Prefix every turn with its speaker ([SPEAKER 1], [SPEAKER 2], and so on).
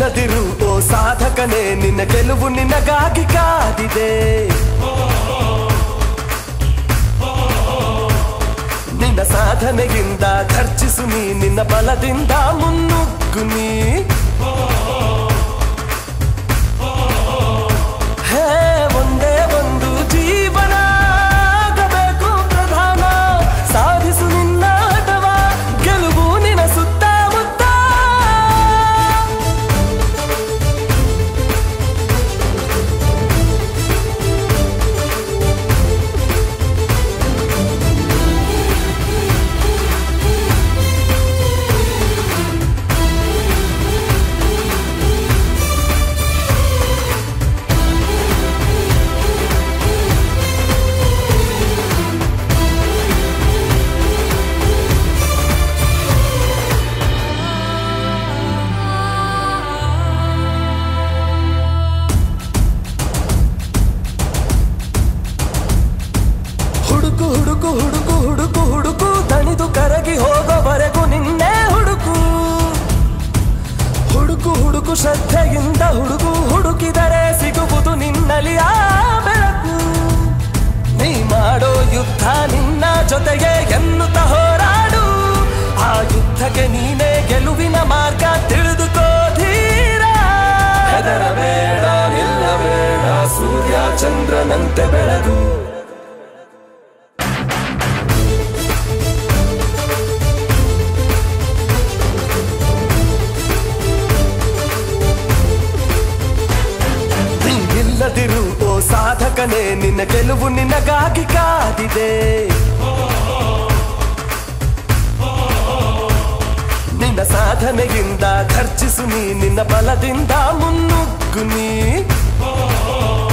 [SPEAKER 1] ನಿಲ್ಲದಿರು ಓ ಸಾಧಕನೇ ನಿನ್ನ ಗೆಲುವು ನಿನಗಾಗಿ ಕಾದಿದೆ ನಿನ್ನ ಸಾಧನೆಯಿಂದ ಖರ್ಚಿಸು ನೀ ನಿನ್ನ ಬಲದಿಂದ ಮುನ್ನುಗ್ಗು ನೀ ಹೇ ಒಂದೇ ಒಂದು ಜೀವನ ಆಗಬೇಕು ಪ್ರಧಾನ ಸಾಧಿಸು ನಿನ್ನ ಅಥವಾ ಗೆಲುವು ನಿನ್ನ ಸುತ್ತಮುತ್ತ ಹುಡುಕು ಹುಡುಕು ಹುಡುಕು ಹುಡುಕು ಹುಡುಕು ತಣಿದು ಕರಗಿ ಹೋಗೋವರೆಗೂ ನಿನ್ನೆ ಹುಡುಕು ಹುಡುಕು ಹುಡುಕು ಶ್ರದ್ಧೆಯಿಂದ ಹುಡುಕು ಹುಡುಕಿದರೆ ಸಿಗುವುದು ನಿನ್ನಲ್ಲಿ ಆ ಬೆಳಕು ನೀ ಮಾಡೋ ಯುದ್ಧ ನಿನ್ನ ಜೊತೆಗೆ ಎನ್ನುತ್ತ ಹೋರಾಡು ಆ ಯುದ್ಧಕ್ಕೆ ನೀನೇ ಗೆಲುವಿನ ಮಾರ್ಗ ತಿಳಿದುಕೋ ಧೀರ ಹೆದರಬೇಡ ನಿಲ್ಲಬೇಡ ಸೂರ್ಯ ಚಂದ್ರನಂತೆ ಬೆಳಗು ನೀ ನಿಲ್ಲದಿರು ಓ ಸಾಧಕನೇ ನಿನ್ನ ಗೆಲುವು ನಿನಗಾಗಿ ಕಾದಿದೆ ನಿನ್ನ ಸಾಧನೆಯಿಂದ ಖರ್ಚಿಸು ನೀ ನಿನ್ನ ಬಲದಿಂದ ಮುನ್ನುಗ್ಗು ನೀ